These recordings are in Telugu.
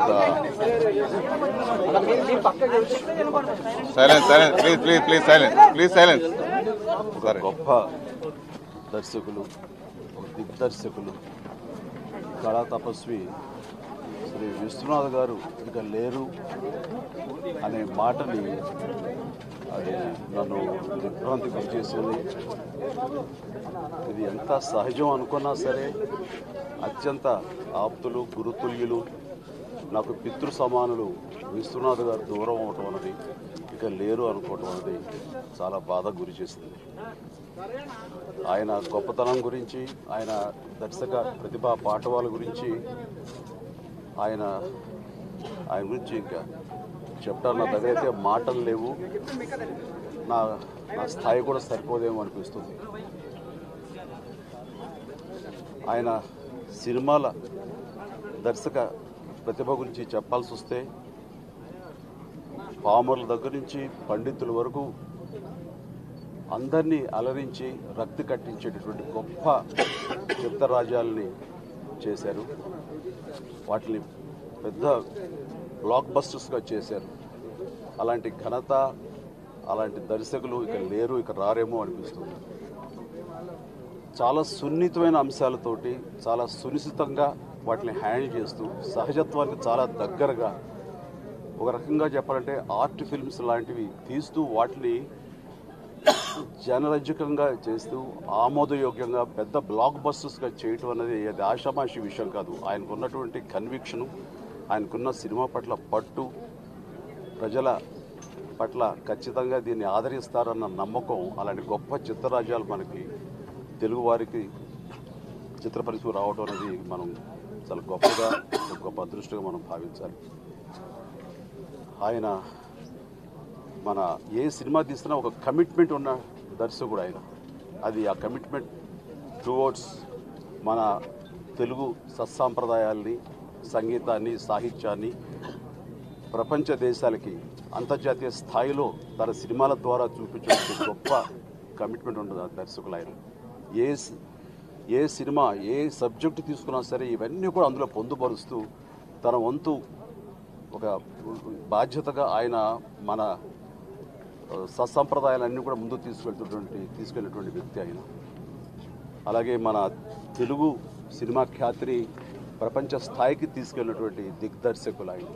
silence silence please please please silence please silence సరే గొప్ప దర్శకులు ఒక దిగ్దర్శకులు కళా తపస్వి శ్రీ విశ్వనాథ్ గారు ఇక లేరు అనే మాటని అది నన్ను దిగ్భ్రాంతి గురి చేసింది ఇది ఎంత సహజం అనుకున్నా సరే అత్యంత ఆప్తులు గురుతుల్యులు నాకు పితృ సమానులు విశ్వనాథ్ గారు దూరం అవటం అన్నది ఇక లేరు అనుకోవటం అనేది చాలా బాధ గురి చేసింది ఆయన గొప్పతనం గురించి ఆయన దర్శక ప్రతిభా పాఠవాల గురించి ఆయన ఆయన గురించి ఇంకా చెప్పడం నా దగ్గర అయితే మాటలు లేవు నా నా స్థాయి కూడా సరిపోదేమో అనిపిస్తుంది ఆయన సినిమాల దర్శక ప్రతిభ గురించి చెప్పాల్సి వస్తే పామర్ల దగ్గర నుంచి పండితుల వరకు అందరినీ అలరించి రక్తి కట్టించేటటువంటి గొప్ప చిత్తరాజాలని చేశారు వాటిని పెద్ద బ్లాక్ బస్టర్స్గా చేశారు అలాంటి ఘనత అలాంటి దర్శకులు ఇక లేరు ఇక రారేమో అనిపిస్తుంది చాలా సున్నితమైన అంశాలతోటి చాలా సునిశ్చితంగా వాటిని హ్యాండిల్ చేస్తూ సహజత్వానికి చాలా దగ్గరగా ఒక రకంగా చెప్పాలంటే ఆర్ట్ ఫిల్మ్స్ లాంటివి తీస్తూ వాటిని జనరంజకంగా చేస్తూ ఆమోదయోగ్యంగా పెద్ద బ్లాక్ బస్టర్స్గా చేయటం అనేది అది ఆషామాషి విషయం కాదు ఆయనకున్నటువంటి కన్విక్షను ఆయనకున్న సినిమా పట్ల పట్టు ప్రజల పట్ల ఖచ్చితంగా దీన్ని ఆదరిస్తారన్న నమ్మకం అలాంటి గొప్ప చిత్రరాజ్యాలు మనకి తెలుగువారికి చిత్ర పరిస్థితి రావడం అనేది మనం చాలా గొప్పగా ఒక గొప్ప అదృష్టంగా మనం భావించాలి ఆయన మన ఏ సినిమా తీసినా ఒక కమిట్మెంట్ ఉన్న దర్శకుడు ఆయన అది ఆ కమిట్మెంట్ టువర్డ్స్ మన తెలుగు సత్సాంప్రదాయాల్ని సంగీతాన్ని సాహిత్యాన్ని ప్రపంచ దేశాలకి అంతర్జాతీయ స్థాయిలో తన సినిమాల ద్వారా చూపించే గొప్ప కమిట్మెంట్ ఉంటుంది ఆ దర్శకులు ఆయన ఏ సి- ఏ సినిమా ఏ సబ్జెక్టు తీసుకున్నా సరే ఇవన్నీ కూడా అందులో పొందుపరుస్తూ తన వంతు ఒక బాధ్యతగా ఆయన మన ఆ, సత్సంప్రదాయాలన్నీ కూడా ముందుకు తీసుకెళ్తున్నటువంటి తీసుకెళ్ళినటువంటి వ్యక్తి ఆయన అలాగే మన తెలుగు సినిమా ఖ్యాతిని ప్రపంచ స్థాయికి తీసుకెళ్ళినటువంటి దిగ్దర్శకులు ఆయన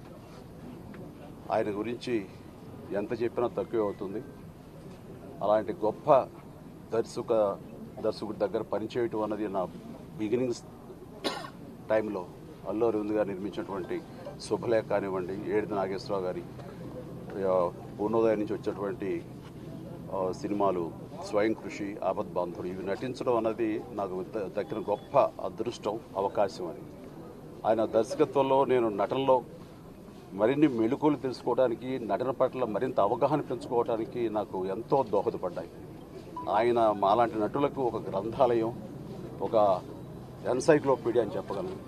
ఆయన గురించి ఎంత చెప్పినా తక్కువే అవుతుంది అలాంటి గొప్ప దర్శక దర్శకుడి దగ్గర పనిచేయటం అన్నది నా బిగినింగ్స్ టైంలో అల్లు అరవింద్ గారు నిర్మించినటువంటి శుభలేఖ కానివ్వండి ఏడిది నాగేశ్వరరావు గారి ఆ, పూర్ణోదయం నుంచి వచ్చేటువంటి ఆ, సినిమాలు స్వయం కృషి ఆపద్ బాంధుడు ఇవి నటించడం అన్నది నాకు ద- దక్కిన గొప్ప అదృష్టం అవకాశం అని ఆయన దర్శకత్వంలో నేను నటనలో మరిన్ని మెళుకులు తెలుసుకోవడానికి నటన పట్ల మరింత అవగాహన పెంచుకోవడానికి నాకు ఎంతో దోహదపడ్డాయి ఆయన మాలాంటి నటులకు ఒక గ్రంథాలయం ఒక ఎన్సైక్లోపీడియా అని చెప్పగలను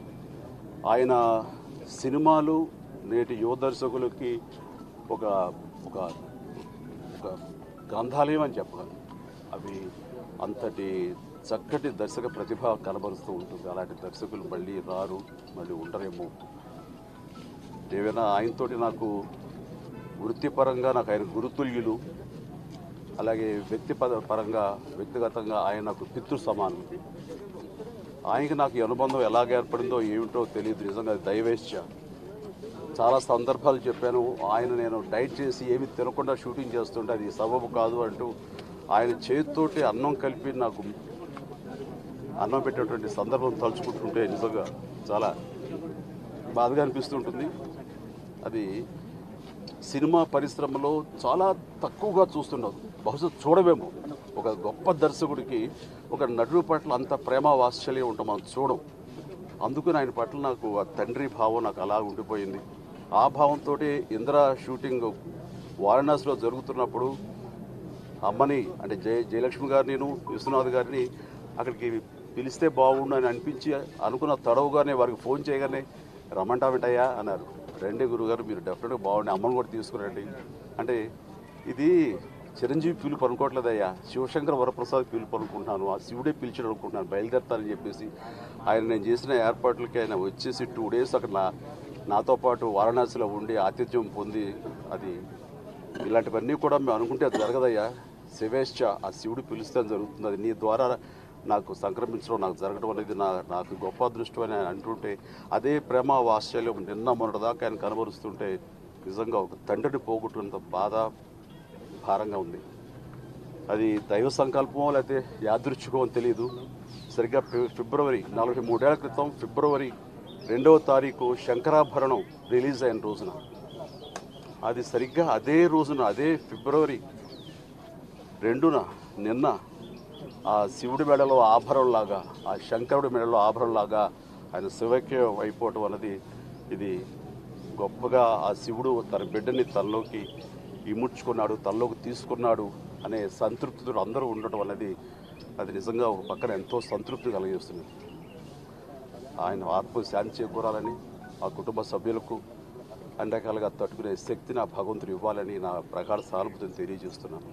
ఆయన సినిమాలు నేటి యువ దర్శకులకి ఒక ఒక ఒక గ్రంథాలయం అని చెప్పగలను అవి అంతటి చక్కటి దర్శక ప్రతిభ కనబరుస్తూ ఉంటుంది అలాంటి దర్శకులు మళ్ళీ రారు మళ్ళీ ఉండరేమో ఏవైనా ఆయనతోటి నాకు వృత్తిపరంగా నాకు ఆయన గురుతుల్యులు అలాగే వ్యక్తి పరంగా వ్యక్తిగతంగా ఆయన నాకు పితృ సమానం ఆయనకి నాకు ఈ అనుబంధం ఎలాగ ఏర్పడిందో ఏమిటో తెలియదు నిజంగా అది దైవేచ్ఛ చాలా సందర్భాలు చెప్పాను ఆయన నేను డైట్ చేసి ఏమి తినకుండా షూటింగ్ చేస్తుంటే అది సబబు కాదు అంటూ ఆయన చేతితోటి అన్నం కలిపి నాకు అన్నం పెట్టేటువంటి సందర్భం తలుచుకుంటుంటే నిజంగా చాలా బాధగా అనిపిస్తుంటుంది అది సినిమా పరిశ్రమలో చాలా తక్కువగా చూస్తున్నాం బహుశా చూడమేమో ఒక గొప్ప దర్శకుడికి ఒక నటుడి పట్ల అంత ప్రేమ వాత్సల్యం ఉంటాం మనం చూడం అందుకని ఆయన పట్ల నాకు ఆ తండ్రి భావం నాకు అలా ఉండిపోయింది ఆ భావంతో ఇంద్ర షూటింగ్ వారణాసిలో జరుగుతున్నప్పుడు అమ్మని అంటే జయ జయలక్ష్మి గారిని విశ్వనాథ్ గారిని అక్కడికి పిలిస్తే బాగుండు అని అనిపించి అనుకున్న తడవుగానే వారికి ఫోన్ చేయగానే రమ్మంటావిటయ్యా అన్నారు రండి గురుగారు మీరు డెఫినెట్గా బాగుండి అమ్మని కూడా తీసుకురండి అంటే ఇది చిరంజీవి పిలుపు అనుకోవట్లేదయ్యా శివశంకర వరప్రసాద్ పిలుపు అనుకుంటున్నాను ఆ శివుడే పిలిచాడు అనుకుంటున్నాను బయలుదేరతానని చెప్పేసి ఆయన నేను చేసిన ఏర్పాట్లకి ఆయన వచ్చేసి టూ డేస్ అక్కడ నా నాతో పాటు వారణాసిలో ఉండి ఆతిథ్యం పొంది అది ఇలాంటివన్నీ కూడా మేము అనుకుంటే అది జరగదయ్యా శివేచ్ఛ ఆ శివుడు పిలిస్తే జరుగుతుంది అది నీ ద్వారా నాకు సంక్రమించడం నాకు జరగడం అనేది నా నాకు గొప్ప అదృష్టం అని ఆయన అంటుంటే అదే ప్రేమ వాత్సల్యం నిన్న మొన్నటిదాకా ఆయన కనబరుస్తుంటే నిజంగా ఒక తండ్రిని పోగొట్టుకున్నంత బాధ భారంగా ఉంది అది దైవ సంకల్పమో లేకపోతే యాదృచ్ఛికమో అని తెలియదు సరిగ్గా ఫి- ఫిబ్రవరి నలభై మూడేళ్ల క్రితం ఫిబ్రవరి రెండవ తారీఖు శంకరాభరణం రిలీజ్ అయిన రోజున అది సరిగ్గా అదే రోజున అదే ఫిబ్రవరి రెండున నిన్న ఆ శివుడి మెడలో ఆభరణలాగా ఆ శంకరుడి మెడలో ఆభరణలాగా ఆయన శివైక్యం అయిపోవటం అన్నది ఇది గొప్పగా ఆ శివుడు తన బిడ్డని తనలోకి ఇముడ్చుకున్నాడు తనలోకి తీసుకున్నాడు అనే సంతృప్తితో అందరూ ఉండటం అన్నది అది నిజంగా ఒక పక్కన ఎంతో సంతృప్తి కలిగిస్తుంది ఆయన ఆత్మ శాంతి చేకూరాలని ఆ కుటుంబ సభ్యులకు అన్ని రకాలుగా తట్టుకునే శక్తిని ఆ భగవంతుడు ఇవ్వాలని నా ప్రగాఢ సానుభూతిని తెలియజేస్తున్నాను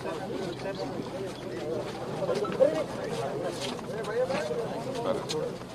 సరే